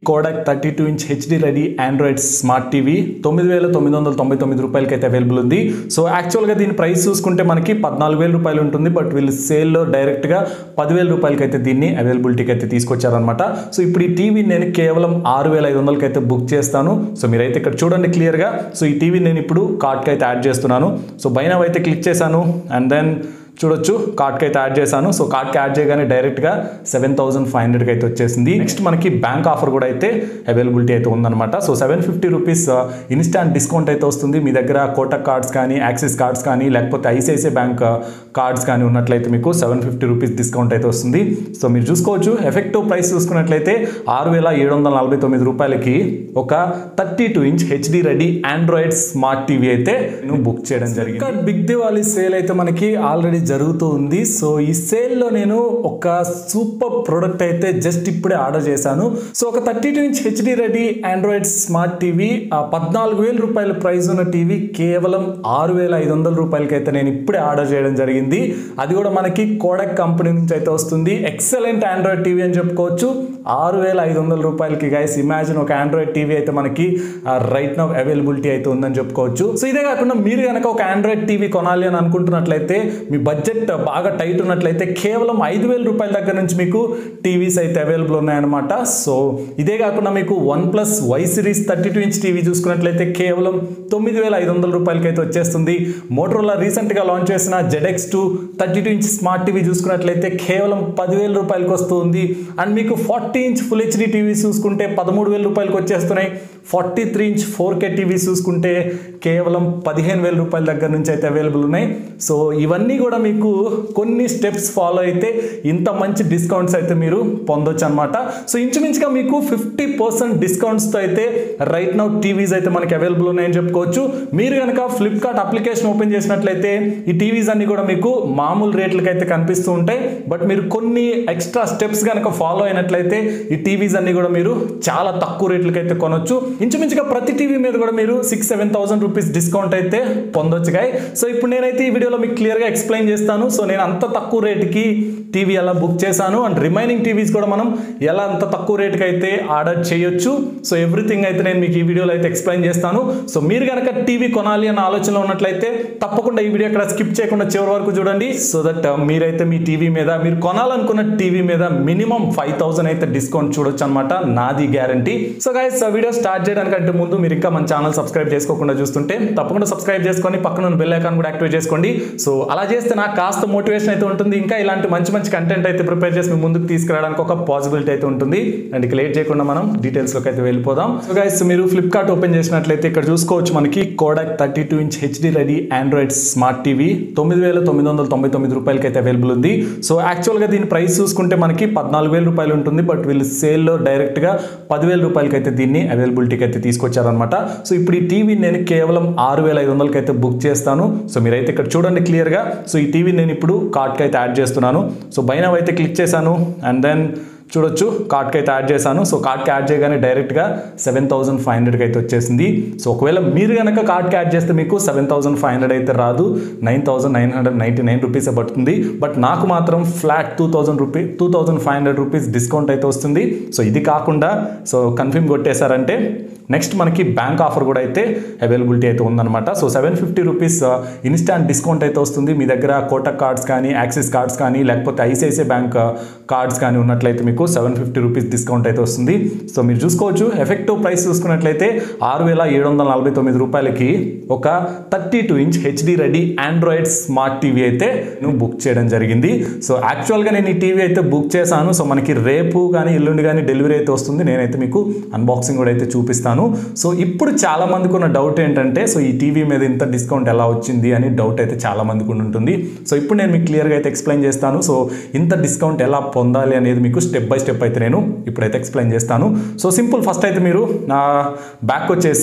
Kodak thirty two inch HD ready Android smart TV తొమ్మిది వేల తొమ్మిది వందల తొంభై తొమ్మిది రూపాయలకి అయితే అవైలబుల్ ఉంది సో యాక్చువల్గా దీని ప్రైస్ చూసుకుంటే మనకి పద్నాలుగు వేల రూపాయలు ఉంటుంది బట్ వీళ్ళు సేల్లో డైరెక్ట్గా పదివేల రూపాయలకి అయితే దీన్ని అవైలబిలిటీకి అయితే తీసుకొచ్చారనమాట సో ఇప్పుడు ఈ టీవీ నేను కేవలం ఆరు వేల ఐదు వందలకి అయితే బుక్ చేస్తాను సో మీరైతే ఇక్కడ చూడండి క్లియర్గా సో ఈ టీవీ నేను ఇప్పుడు కార్ట్కి అయితే యాడ్ చేస్తున్నాను సో బైనవ్ అయితే క్లిక్ చేశాను అండ్ దెన్ చూడొచ్చు కార్ట్కి అయితే యాడ్ చేశాను సో కార్ట్కి యాడ్ చేయగానే డైరెక్ట్గా సెవెన్ థౌసండ్ ఫైవ్ హండ్రెడ్కి అయితే వచ్చేసింది నెక్స్ట్ మనకి బ్యాంక్ ఆఫర్ కూడా అయితే అవైలబిలిటీ అయితే ఉందన్నమాట so seven fifty rupees instant discount అయితే వస్తుంది మీ దగ్గర కోటక్ కార్డ్స్ కానీ యాక్సిస్ కార్డ్స్ కానీ లేకపోతే ఐసిఐసిఐ బ్యాంక్ కార్డ్స్ కానీ ఉన్నట్లయితే మీకు సెవెన్ ఫిఫ్టీ రూపీస్ డిస్కౌంట్ అయితే వస్తుంది సో మీరు చూసుకోవచ్చు ఎఫెక్టివ్ ప్రైస్ చూసుకున్నట్లయితే ఆరు వేల ఏడు వందల నలభై తొమ్మిది రూపాయలకి ఒక thirty two inch HD ready Android smart TV అయితే నేను బుక్ చేయడం జరిగింది ఇంకా బిగ్ దివాళీ సేల్ అయితే మనకి ఆల్రెడీ జరుగుతూ ఉంది సో ఈ సేల్లో నేను ఒక సూపర్ ప్రోడక్ట్ అయితే జస్ట్ ఇప్పుడే ఆర్డర్ చేశాను సో ఒక thirty two inch HD ready Android smart TV ఆ పద్నాలుగు వేల రూపాయల ప్రైస్ ఉన్న టీవీ కేవలం ఆరు వేల ఐదు వందల రూపాయలకి అయితే నేను ఇప్పుడే ఆర్డర్ చేయడం జరిగింది అది కూడా మనకి కోడక్ కంపెనీ నుంచి అయితే వస్తుంది ఎక్సలెంట్ ఆండ్రాయిడ్ టీవీ అని చెప్పుకోవచ్చు ఆరు వేల ఐదు వందల రూపాయలకి గైస్ ఇమాజిన్ ఒక ఆండ్రాయిడ్ టీవీ అయితే మనకి రైట్ నౌ అవైలబిలిటీ అయితే ఉందని చెప్పుకోవచ్చు సో ఇదే కాకుండా మీరు కనుక ఒక ఆండ్రాయిడ్ టీవీ కొనాలి అని అనుకుంటున్నట్లయితే మీ బడ్జెట్ బాగా టైట్ ఉన్నట్లయితే కేవలం ఐదు వేల రూపాయల దగ్గర నుంచి మీకు టీవీస్ అయితే అవైలబుల్ ఉన్నాయన్నమాట సో ఇదే కాకుండా మీకు OnePlus Y series thirty two inch TV చూసుకున్నట్లయితే కేవలం తొమ్మిది వేల ఐదు వందల రూపాయలకి అయితే వచ్చేస్తుంది మోటరోలా రీసెంట్గా లాంచ్ చేసిన ZX two thirty two inch smart TV చూసుకున్నట్లయితే కేవలం పదివేల రూపాయలకి వస్తుంది అండ్ మీకు forty inch full HD TV చూసుకుంటే పదమూడు వేల రూపాయలకి వచ్చేస్తున్నాయి forty three inch four K TV చూసుకుంటే కేవలం పదిహేను వేల రూపాయల దగ్గర నుంచి అయితే అవైలబుల్ ఉన్నాయి సో ఇవన్నీ కూడా మీకు కొన్ని స్టెప్స్ ఫాలో అయితే ఇంత మంచి డిస్కౌంట్స్ అయితే మీరు పొందొచ్చు అనమాట సో ఇంచుమించుగా మీకు ఫిఫ్టీ పర్సెంట్ డిస్కౌంట్స్తో అయితే రైట్ నౌ టీవీస్ అయితే మనకి అవైలబుల్ ఉన్నాయని చెప్పుకోవచ్చు మీరు కనుక ఫ్లిప్కార్ట్ అప్లికేషన్ ఓపెన్ చేసినట్లయితే ఈ టీవీస్ అన్ని కూడా మీకు మామూలు రేట్లకి అయితే కనిపిస్తూ ఉంటాయి బట్ మీరు కొన్ని ఎక్స్ట్రా స్టెప్స్ కనుక ఫాలో అయినట్లయితే ఈ టీవీస్ అన్ని కూడా మీరు చాలా తక్కువ రేట్లకి అయితే కొనొచ్చు ఇంచుమించుగా ప్రతి టీవీ మీద కూడా మీరు six seven thousand rupees discount అయితే పొందొచ్చు గాయ సో ఇప్పుడు నేనైతే ఈ వీడియోలో మీకు క్లియర్గా ఎక్స్ప్లెయిన్ చేస్తాను సో నేను అంత తక్కువ రేటుకి టీవీ ఎలా బుక్ చేశాను అండ్ రిమైనింగ్ టీవీస్ కూడా మనం ఎలా అంత తక్కువ రేటుకి అయితే ఆర్డర్ చేయొచ్చు సో ఎవ్రీథింగ్ అయితే నేను మీకు ఈ వీడియోలో అయితే ఎక్స్ప్లెయిన్ చేస్తాను సో మీరు కనుక టీవీ కొనాలి అన్న ఆలోచనలో ఉన్నట్లయితే తప్పకుండా ఈ వీడియో ఇక్కడ స్కిప్ చేయకుండా చివరి వరకు చూడండి సో దట్ మీరైతే మీ టీవీ మీద మీరు కొనాలనుకున్న టీవీ మీద మినిమం ఫైవ్ థౌసండ్ అయితే డిస్కౌంట్ చూడొచ్చు అనమాట నాది guarantee so guys video start చేయడానికంటే ముందు మీరు ఇంకా మన ఛానల్ సబ్స్క్రైబ్ చేసుకోకుండా చూస్తుంటే తప్పకుండా సబ్స్క్రైబ్ చేసుకొని పక్కన ఉన్న బెల్ ఐకాన్ కూడా యాక్టివేట్ చేసుకోండి సో అలా చేస్తే నాకు కాస్త మోటివేషన్ అయితే ఉంటుంది ఇంకా ఇలాంటి మంచి మంచి కంటెంట్ అయితే ప్రిపేర్ చేసి మీ ముందుకు తీసుకురావడానికి ఒక పాసిబిలిటీ అయితే ఉంటుంది అండ్ ఇక లేట్ చేయకుండా మనం డీటెయిల్స్లోకి అయితే వెళ్ళిపోదాం సో గైస్ మీరు ఫ్లిప్కార్ట్ ఓపెన్ చేసినట్లయితే ఇక్కడ చూసుకోవచ్చు మనకి Kodak thirty two inch HD ready Android smart TV తొమ్మిది వేల తొమ్మిది వందల తొంభై తొమ్మిది రూపాయలకి అయితే అవైలబుల్ ఉంది సో యాక్చువల్గా దీని ప్రైస్ చూసుకుంటే మనకి పద్నాలుగు వేల రూపాయలు ఉంటుంది బట్ వీళ్ళు సేల్లో డైరెక్ట్గా పదివేల రూపాయలకి అయితే దీన్ని అవైలబిలిటీకి అయితే తీసుకొచ్చారనమాట సో ఇప్పుడు ఈ టీవీ నేను కేవలం ఆరు వేల ఐదు వందలకి అయితే బుక్ చేస్తాను సో మీరైతే ఇక్కడ చూడండి క్లియర్గా సో ఈ టీవీ నేను ఇప్పుడు కార్ట్కి అయితే యాడ్ చేస్తున్నాను సో బైనవ్ అయితే క్లిక్ చేశాను అండ్ దెన్ చూడొచ్చు కార్ట్కి అయితే యాడ్ చేశాను సో కార్ట్కి యాడ్ చేయగానే డైరెక్ట్గా సెవెన్ థౌసండ్ ఫైవ్ హండ్రెడ్కి అయితే వచ్చేసింది సో ఒకవేళ మీరు కనుక కార్ట్కి యాడ్ చేస్తే మీకు సెవెన్ థౌసండ్ ఫైవ్ హండ్రెడ్ అయితే రాదు nine thousand nine hundred ninety nine రూపీసే పడుతుంది బట్ నాకు మాత్రం flat two thousand rupee two thousand five hundred rupees discount అయితే వస్తుంది సో ఇది కాకుండా సో కన్ఫర్మ్ కొట్టేశారంటే నెక్స్ట్ మనకి బ్యాంక్ ఆఫర్ కూడా అయితే అవైలబిలిటీ అయితే ఉందన్నమాట so seven fifty rupees instant discount అయితే వస్తుంది మీ దగ్గర కోటక్ కార్డ్స్ కానీ యాక్సిస్ కార్డ్స్ కానీ లేకపోతే ఐసిఐసిఐ బ్యాంక్ కార్డ్స్ కానీ ఉన్నట్లయితే మీకు సెవెన్ ఫిఫ్టీ రూపీస్ డిస్కౌంట్ అయితే వస్తుంది సో మీరు చూసుకోవచ్చు ఎఫెక్టివ్ ప్రైస్ చూసుకున్నట్లయితే ఆరు వేల ఏడు వందల నలభై తొమ్మిది రూపాయలకి ఒక thirty two inch HD ready Android smart TV అయితే నేను బుక్ చేయడం జరిగింది సో యాక్చువల్గా నేను ఈ టీవీ అయితే బుక్ చేశాను సో మనకి రేపు కానీ ఎల్లుండి కానీ డెలివరీ అయితే వస్తుంది నేనైతే మీకు అన్బాక్సింగ్ కూడా అయితే చూపిస్తాను సో ఇప్పుడు చాలా మందికి ఉన్న డౌట్ ఏంటంటే సో ఈ టీవీ మీద ఇంత డిస్కౌంట్ ఎలా వచ్చింది అని డౌట్ అయితే చాలా మందికి ఉండి ఉంటుంది సో ఇప్పుడు నేను మీకు క్లియర్గా అయితే ఎక్స్ప్లెయిన్ చేస్తాను సో ఇంత డిస్కౌంట్ ఎలా పొందాలి అనేది మీకు స్టెప్ బై స్టెప్ అయితే నేను ఇప్పుడైతే ఎక్స్ప్లెయిన్ చేస్తాను సో సింపుల్ ఫస్ట్ అయితే మీరు నా బ్యాక్ వచ్చేసి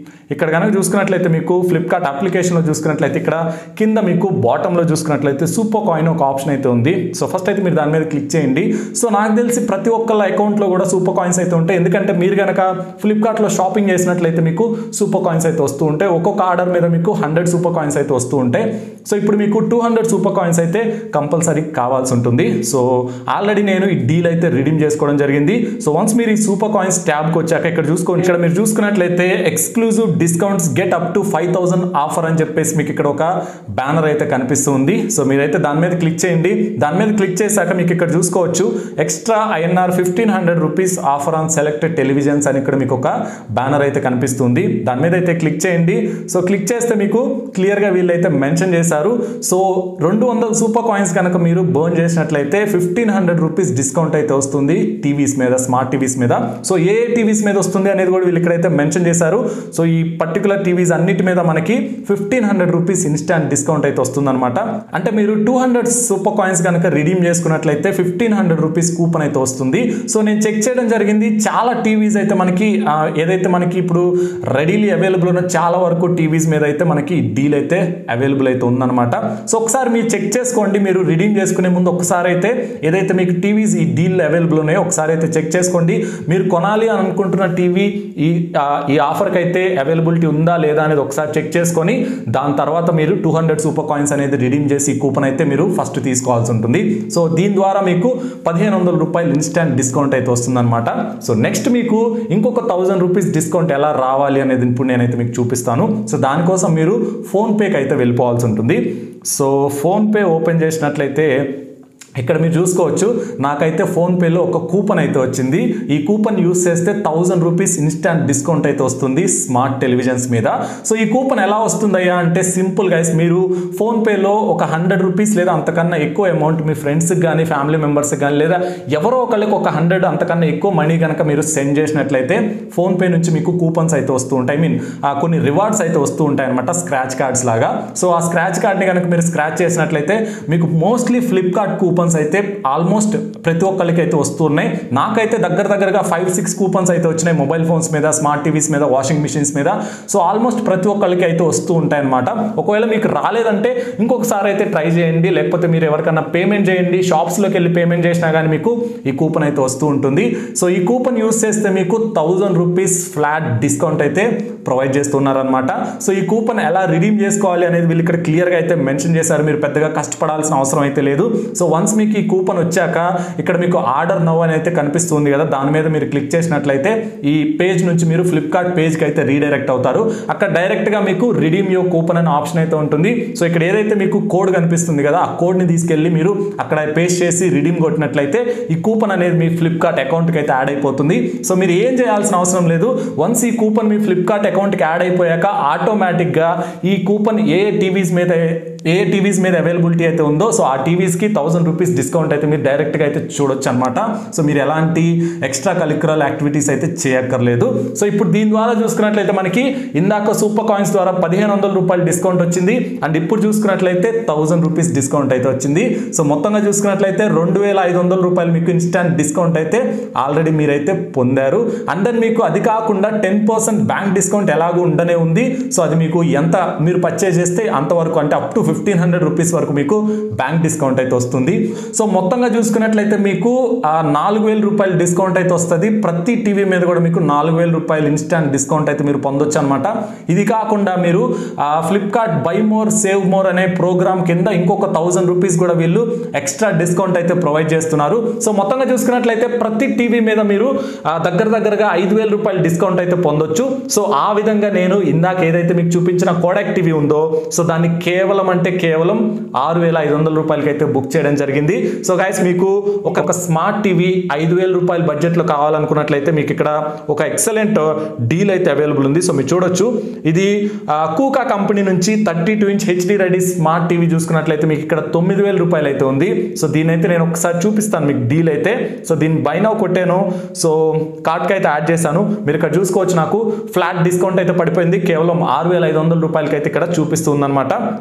ఇక్కడ కనుక చూసుకున్నట్లయితే మీకు ఫ్లిప్కార్ట్ అప్లికేషన్లో చూసుకున్నట్లయితే ఇక్కడ కింద మీకు బాటంలో చూసుకున్నట్లయితే సూపర్ కాయిన్ ఒక ఆప్షన్ అయితే ఉంది సో ఫస్ట్ అయితే మీరు దాని మీద క్లిక్ చేయండి సో నాకు తెలిసి ప్రతి ఒక్కళ్ళ అకౌంట్లో కూడా సూపర్ కాయిన్స్ అయితే ఉంటాయి ఎందుకంటే మీరు కనుక ఫ్లిప్కార్ట్లో షాపింగ్ చేసినట్లయితే మీకు సూపర్ కాయిన్స్ అయితే వస్తూ ఉంటాయి ఒక్కొక్క ఆర్డర్ మీద మీకు హండ్రెడ్ సూపర్ కాయిన్స్ అయితే వస్తూ ఉంటాయి సో ఇప్పుడు మీకు టూ హండ్రెడ్ సూపర్ కాయిన్స్ అయితే కంపల్సరీ కావాల్సి ఉంటుంది సో ఆల్రెడీ నేను ఈ డీల్ అయితే రిడీమ్ చేసుకోవడం జరిగింది సో వన్స్ మీరు ఈ సూపర్ కాయిన్స్ ట్యాబ్కి వచ్చాక ఇక్కడ చూసుకోండి ఇక్కడ మీరు చూసుకున్నట్లయితే exclusive discounts get up to five thousand offer అని చెప్పేసి మీకు ఇక్కడ ఒక బ్యానర్ అయితే కనిపిస్తుంది సో మీరైతే దాని మీద క్లిక్ చేయండి దాని మీద క్లిక్ చేశాక మీకు ఇక్కడ చూసుకోవచ్చు extra INR fifteen hundred rupees offer on selected televisions అని ఇక్కడ మీకు ఒక బ్యానర్ అయితే కనిపిస్తుంది దాని మీద అయితే క్లిక్ చేయండి సో క్లిక్ చేస్తే మీకు క్లియర్గా వీళ్ళైతే మెన్షన్ చేశారు సో రెండు వందల సూపర్ కాయిన్స్ కనుక మీరు బర్న్ చేసినట్లయితే ఫిఫ్టీన్ హండ్రెడ్ రూపీస్ డిస్కౌంట్ అయితే వస్తుంది టీవీస్ మీద స్మార్ట్ టీవీస్ మీద సో ఏ ఏ టీవీస్ మీద వస్తుంది అనేది కూడా వీళ్ళు ఇక్కడైతే మెన్షన్ చేశారు సో ఈ పర్టికులర్ టీవీస్ అన్నిటి మీద మనకి fifteen hundred rupees instant discount అయితే వస్తుందన్నమాట అంటే మీరు టూ హండ్రెడ్ సూపర్ కాయిన్స్ కనుక రిడీమ్ చేసుకున్నట్లయితే ఫిఫ్టీన్ హండ్రెడ్ రూపీస్ కూపన్ అయితే వస్తుంది సో నేను చెక్ చేయడం జరిగింది చాలా టీవీస్ అయితే మనకి ఆ, ఏదైతే మనకి ఇప్పుడు రెడీలీ అవైలబుల్ ఉన్న చాలా వరకు టీవీస్ మీద అయితే మనకి డీల్ అయితే అవైలబుల్ అయితే ఉందన్నమాట సో ఒకసారి మీరు చెక్ చేసుకోండి మీరు రిడీమ్ చేసుకునే ముందు ఒకసారి అయితే ఏదైతే మీకు టీవీస్ ఈ డీల్ అవైలబుల్ ఉన్నాయో ఒకసారి అయితే చెక్ చేసుకోండి మీరు కొనాలి అని అనుకుంటున్న టీవీ ఈ ఆ, ఈ ఆఫర్కి అయితే అవైలబిలిటీ ఉందా లేదా అనేది ఒకసారి చెక్ చేసుకొని దాని తర్వాత మీరు టూ హండ్రెడ్ సూపర్ కాయిన్స్ అనేది రిడీమ్ చేసి ఈ కూపన్ అయితే మీరు ఫస్ట్ తీసుకోవాల్సి ఉంటుంది సో దీని ద్వారా మీకు పదిహేను వందల రూపాయలు ఇన్స్టాంట్ డిస్కౌంట్ అయితే వస్తుందన్నమాట సో నెక్స్ట్ మీకు ఇంకొక థౌజండ్ రూపీస్ డిస్కౌంట్ ఎలా రావాలి అనేది ఇప్పుడు నేనైతే మీకు చూపిస్తాను సో దానికోసం మీరు ఫోన్పేకి అయితే వెళ్ళిపోవాల్సి ఉంటుంది సో ఫోన్పే ఓపెన్ చేసినట్లయితే ఇక్కడ మీరు చూసుకోవచ్చు నాకైతే ఫోన్పేలో ఒక కూపన్ అయితే వచ్చింది ఈ కూపన్ యూస్ చేస్తే థౌజండ్ రూపీస్ ఇన్స్టాంట్ డిస్కౌంట్ అయితే వస్తుంది స్మార్ట్ టెలివిజన్స్ మీద సో ఈ కూపన్ ఎలా వస్తుందయ్యా అంటే సింపుల్ గైస్ మీరు ఫోన్పేలో ఒక హండ్రెడ్ రూపీస్ లేదా అంతకన్నా ఎక్కువ అమౌంట్ మీ ఫ్రెండ్స్కి కానీ ఫ్యామిలీ మెంబర్స్కి కానీ లేదా ఎవరో ఒకళ్ళకి ఒక హండ్రెడ్ అంతకన్నా ఎక్కువ మనీ కనుక మీరు సెండ్ చేసినట్లయితే ఫోన్పే నుంచి మీకు కూపన్స్ అయితే వస్తూ ఉంటాయి ఐ మీన్ కొన్ని రివార్డ్స్ అయితే వస్తూ ఉంటాయి అనమాట స్క్రాచ్ కార్డ్స్ లాగా సో ఆ స్క్రాచ్ కార్డ్ని కనుక మీరు స్క్రాచ్ చేసినట్లయితే మీకు మోస్ట్లీ ఫ్లిప్కార్ట్ కూపన్స్ అయితే ఆల్మోస్ట్ ప్రతి ఒక్కరికి అయితే వస్తున్నాయి నాకైతే దగ్గర దగ్గరగా ఫైవ్ సిక్స్ కూపన్స్ అయితే వచ్చినాయి మొబైల్ ఫోన్స్ మీద స్మార్ట్ టీవీస్ మీద వాషింగ్ మిషన్స్ మీద సో ఆల్మోస్ట్ ప్రతి ఒక్కరికి అయితే వస్తూ ఉంటాయి అనమాట ఒకవేళ మీకు రాలేదంటే ఇంకొకసారి అయితే ట్రై చేయండి లేకపోతే మీరు ఎవరికైనా పేమెంట్ చేయండి షాప్స్లోకి వెళ్ళి పేమెంట్ చేసినా కానీ మీకు ఈ కూపన్ అయితే వస్తూ ఉంటుంది సో ఈ కూపన్ యూస్ చేస్తే మీకు థౌజండ్ రూపీస్ ఫ్లాట్ డిస్కౌంట్ అయితే ప్రొవైడ్ చేస్తున్నారనమాట సో ఈ కూపన్ ఎలా రిడీమ్ చేసుకోవాలి అనేది వీళ్ళు ఇక్కడ క్లియర్గా అయితే మెన్షన్ చేశారు మీరు పెద్దగా కష్టపడాల్సిన అవసరం అయితే లేదు సో వన్స్ మీకు ఈ కూపన్ వచ్చాక ఇక్కడ మీకు ఆర్డర్ నవ్ అని అయితే కనిపిస్తుంది కదా దాని మీద మీరు క్లిక్ చేసినట్లయితే ఈ పేజ్ నుంచి మీరు ఫ్లిప్కార్ట్ పేజ్కి అయితే రీడైరెక్ట్ అవుతారు అక్కడ డైరెక్ట్గా మీకు రిడీమ్ యో కూపన్ అనే ఆప్షన్ అయితే ఉంటుంది సో ఇక్కడ ఏదైతే మీకు కోడ్ కనిపిస్తుంది కదా ఆ కోడ్ని తీసుకెళ్ళి మీరు అక్కడ పేస్ట్ చేసి రిడీమ్ కొట్టినట్లయితే ఈ కూపన్ అనేది మీ ఫ్లిప్కార్ట్ అకౌంట్కి అయితే యాడ్ అయిపోతుంది సో మీరు ఏం చేయాల్సిన అవసరం లేదు వన్స్ ఈ కూపన్ మీ ఫ్లిప్కార్ట్ అకౌంట్కి యాడ్ అయిపోయాక ఆటోమేటిక్గా ఈ కూపన్ ఏ టీవీస్ మీద ఏ టీవీస్ మీద అవైలబిలిటీ అయితే ఉందో సో ఆ టీవీస్కి థౌసండ్ రూపీస్ డిస్కౌంట్ అయితే మీరు డైరెక్ట్గా అయితే చూడొచ్చు అనమాట సో మీరు ఎలాంటి ఎక్స్ట్రా కరిక్యులర్ యాక్టివిటీస్ అయితే చేయక్కర్లేదు సో ఇప్పుడు దీని ద్వారా చూసుకున్నట్లయితే మనకి ఇందాక సూపర్ కాయిన్స్ ద్వారా పదిహేను వందల రూపాయలు డిస్కౌంట్ వచ్చింది అండ్ ఇప్పుడు చూసుకున్నట్లయితే థౌసండ్ రూపీస్ డిస్కౌంట్ అయితే వచ్చింది సో మొత్తంగా చూసుకున్నట్లయితే రెండు వేల ఐదు వందల రూపాయలు మీకు ఇన్స్టాంట్ డిస్కౌంట్ అయితే ఆల్రెడీ మీరైతే పొందారు అండ్ దెన్ మీకు అది కాకుండా టెన్ పర్సెంట్ బ్యాంక్ డిస్కౌంట్ ఎలాగో ఉండనే ఉంది సో అది మీకు ఎంత మీరు పర్చేజ్ చేస్తే అంతవరకు అంటే up to fifteen hundred rupees వరకు మీకు బ్యాంక్ డిస్కౌంట్ అయితే వస్తుంది సో మొత్తంగా చూసుకున్నట్లయితే మీకు ఆ నాలుగు వేల రూపాయలు డిస్కౌంట్ అయితే వస్తుంది ప్రతి టీవీ మీద కూడా మీకు నాలుగు వేల రూపాయలు ఇన్స్టాంట్ డిస్కౌంట్ అయితే మీరు పొందొచ్చు అనమాట ఇది కాకుండా మీరు Flipkart buy more save more అనే ప్రోగ్రామ్ కింద ఇంకొక థౌసండ్ రూపీస్ కూడా వీళ్ళు ఎక్స్ట్రా డిస్కౌంట్ అయితే ప్రొవైడ్ చేస్తున్నారు సో మొత్తంగా చూసుకున్నట్లయితే ప్రతి టీవీ మీద మీరు ఆ, దగ్గర దగ్గరగా ఐదు వేల రూపాయలు డిస్కౌంట్ అయితే పొందొచ్చు సో ఆ విధంగా నేను ఇందాక ఏదైతే మీకు చూపించిన కోడాక్ టీవీ ఉందో సో దాన్ని కేవలం అంటే కేవలం ఆరు వేల ఐదు వందల రూపాయలకి అయితే బుక్ చేయడం జరిగింది సో గైస్ మీకు ఒక ఒక స్మార్ట్ టీవీ ఐదు వేల రూపాయల బడ్జెట్లో కావాలనుకున్నట్లయితే మీకు ఇక్కడ ఒక ఎక్సలెంట్ డీల్ అయితే అవైలబుల్ ఉంది సో మీరు చూడొచ్చు ఇది ఆ, కూకా కంపెనీ నుంచి thirty two inch HD ready smart TV చూసుకున్నట్లయితే మీకు ఇక్కడ తొమ్మిది వేల రూపాయలు అయితే ఉంది సో దీని అయితే నేను ఒకసారి చూపిస్తాను మీకు డీల్ అయితే సో దీన్ని బైనో కొట్టాను సో కార్డ్కి అయితే యాడ్ చేశాను మీరు ఇక్కడ చూసుకోవచ్చు నాకు ఫ్లాట్ డిస్కౌంట్ అయితే పడిపోయింది కేవలం ఆరు వేల ఐదు వందల రూపాయలకి అయితే ఇక్కడ చూపిస్తుంది అనమాట సో ఇప్పుడు నేను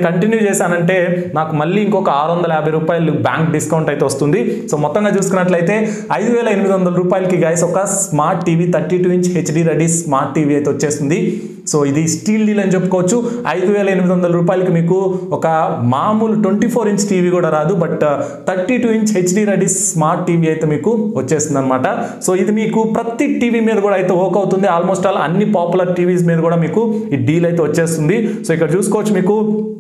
కంటిన్యూ చేశానంటే నాకు మళ్ళీ ఇంకొక ఆరు వందల యాభై రూపాయలు బ్యాంక్ డిస్కౌంట్ అయితే వస్తుంది సో మొత్తంగా చూసుకున్నట్లయితే ఐదు వేల ఎనిమిది వందల రూపాయలకి గైస్ ఒక smart TV thirty two inch HD ready smart TV అయితే వచ్చేస్తుంది సో ఇది స్టీల్ డీల్ అని చెప్పుకోవచ్చు ఐదు వేల ఎనిమిది వందల రూపాయలకి మీకు ఒక మామూలు ట్వంటీ ఫోర్ ఇంచ్ టీవీ కూడా రాదు but thirty two inch HD ready smart TV అయితే మీకు వచ్చేస్తుంది అనమాట సో ఇది మీకు ప్రతి టీవీ మీద కూడా అయితే వర్క్ అవుతుంది ఆల్మోస్ట్ ఆల్ అన్ని పాపులర్ టీవీస్ మీద కూడా మీకు ఈ డీల్ అయితే వచ్చేస్తుంది సో ఇక్కడ చూసుకోవచ్చు మీకు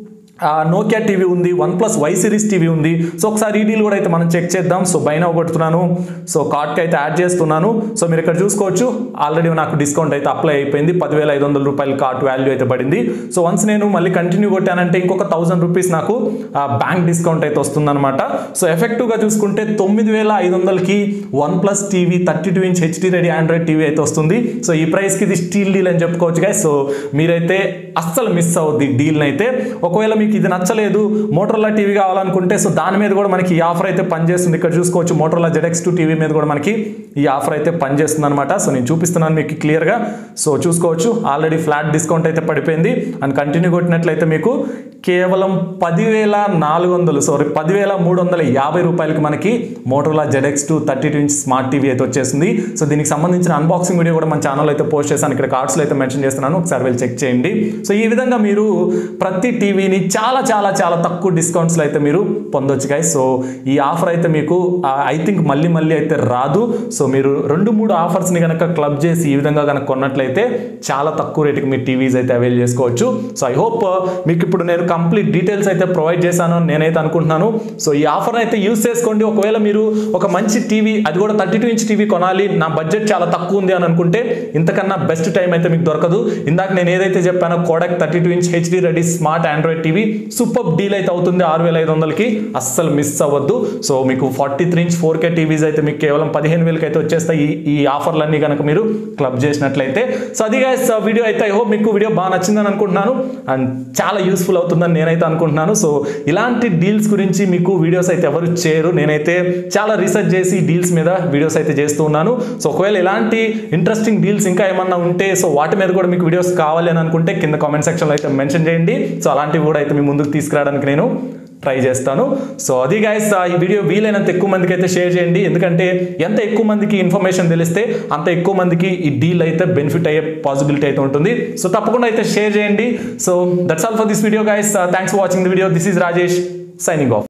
నోకియా టీవీ ఉంది OnePlus Y series TV ఉంది సో ఒకసారి ఈ డీల్ కూడా అయితే మనం చెక్ చేద్దాం సో బైన కొడుతున్నాను సో కార్డ్కి అయితే యాడ్ చేస్తున్నాను సో మీరు ఇక్కడ చూసుకోవచ్చు ఆల్రెడీ నాకు డిస్కౌంట్ అయితే అప్లై అయిపోయింది పదివేల ఐదు వందల రూపాయల కార్డ్ వాల్యూ అయితే పడింది సో వన్స్ నేను మళ్ళీ కంటిన్యూ కొట్టానంటే ఇంకొక థౌసండ్ రూపీస్ నాకు బ్యాంక్ డిస్కౌంట్ అయితే వస్తుందన్నమాట సో ఎఫెక్టివ్గా చూసుకుంటే తొమ్మిది వేల ఐదు వందలకి OnePlus TV thirty two inch HD ready Android TV అయితే వస్తుంది సో ఈ ప్రైస్కి ఇది స్టీల్ డీల్ అని చెప్పుకోవచ్చు గాయ సో మీరైతే అస్సలు మిస్ అవుద్ది డీల్ని అయితే ఒకవేళ మీకు ఇది నచ్చలేదు మోటరోలా టీవీ కావాలనుకుంటే సో దాని మీద కూడా మనకి ఈ ఆఫర్ అయితే పనిచేస్తుంది ఇక్కడ చూసుకోవచ్చు మోటరోలా జెడెక్స్ టూ టీవీ మీద కూడా మనకి ఈ ఆఫర్ అయితే పనిచేస్తుంది అనమాట సో నేను చూపిస్తున్నాను మీకు క్లియర్గా సో చూసుకోవచ్చు ఆల్రెడీ ఫ్లాట్ డిస్కౌంట్ అయితే పడిపోయింది అండ్ కంటిన్యూ కొట్టినట్లయితే మీకు కేవలం పదివేల నాలుగు వందలు సారీ పదివేల మూడు వందల యాభై రూపాయలకి మనకి Motorola ZX two thirty two inch smart TV అయితే వచ్చేసింది సో దీనికి సంబంధించిన అన్బాక్సింగ్ వీడియో కూడా మన ఛానల్ అయితే పోస్ట్ చేశాను ఇక్కడ కార్డ్స్లో అయితే మెన్షన్ చేస్తున్నాను ఒకసారి వెళ్ళి చెక్ చేయండి సో ఈ విధంగా మీరు ప్రతి టీవీని చాలా చాలా చాలా తక్కువ డిస్కౌంట్స్లో అయితే మీరు పొందొచ్చు గాయస్ సో ఈ ఆఫర్ అయితే మీకు ఐ థింక్ మళ్ళీ మళ్ళీ అయితే రాదు సో మీరు రెండు మూడు ఆఫర్స్ని కనుక క్లబ్ చేసి ఈ విధంగా కనుక కొన్నట్లయితే చాలా తక్కువ రేటుకి మీ టీవీస్ అయితే అవైల్ చేసుకోవచ్చు సో ఐ హోప్ మీకు ఇప్పుడు నేను కంప్లీట్ డీటెయిల్స్ అయితే ప్రొవైడ్ చేశాను అని నేనైతే అనుకుంటున్నాను సో ఈ ఆఫర్ అయితే యూస్ చేసుకోండి ఒకవేళ మీరు ఒక మంచి టీవీ అది కూడా థర్టీ టూ ఇంచ్ టీవీ కొనాలి నా బడ్జెట్ చాలా తక్కువ ఉంది అని అనుకుంటే ఇంతకన్నా బెస్ట్ టైం అయితే మీకు దొరకదు ఇందాక నేను ఏదైతే చెప్పానో Kodak thirty two inch HD ready smart Android TV super deal అయితే అవుతుంది ఆరు వేల ఐదు వందలకి అస్సలు మిస్ అవ్వద్దు సో మీకు forty three inch four K TVs అయితే మీకు కేవలం పదిహేను వేలకి అయితే వచ్చేస్తాయి ఈ ఈ ఆఫర్లన్నీ కనుక మీరు క్లబ్ చేసినట్లయితే సో అది గైస్ వీడియో అయితే ఐ హోప్ మీకు వీడియో బాగా నచ్చిందని అనుకుంటున్నాను అండ్ చాలా యూస్ఫుల్ అవుతుందని నేనైతే అనుకుంటున్నాను సో ఇలాంటి డీల్స్ గురించి మీకు వీడియోస్ అయితే ఎవరు చేయరు నేనైతే చాలా రీసెర్చ్ చేసి డీల్స్ మీద వీడియోస్ అయితే చేస్తూ ఉన్నాను సో ఒకవేళ ఇలాంటి ఇంట్రెస్టింగ్ డీల్స్ ఇంకా ఏమన్నా ఉంటే సో వాటి మీద కూడా మీకు వీడియోస్ కావాలి అని అనుకుంటే కింద కామెంట్ సెక్షన్లో అయితే మెన్షన్ చేయండి సో అలాంటివి కూడా అయితే మీ ముందుకు తీసుకురావడానికి నేను ట్రై చేస్తాను సో అది గైస్ ఈ వీడియో వీలైనంత ఎక్కువ మందికి అయితే షేర్ చేయండి ఎందుకంటే ఎంత ఎక్కువ మందికి ఇన్ఫర్మేషన్ తెలిస్తే అంత ఎక్కువ మందికి ఈ డీల్ అయితే బెనిఫిట్ అయ్యే పాసిబిలిటీ అయితే ఉంటుంది సో తప్పకుండా అయితే షేర్ చేయండి so that's all for this video guys thanks for watching the video this is Rajesh signing of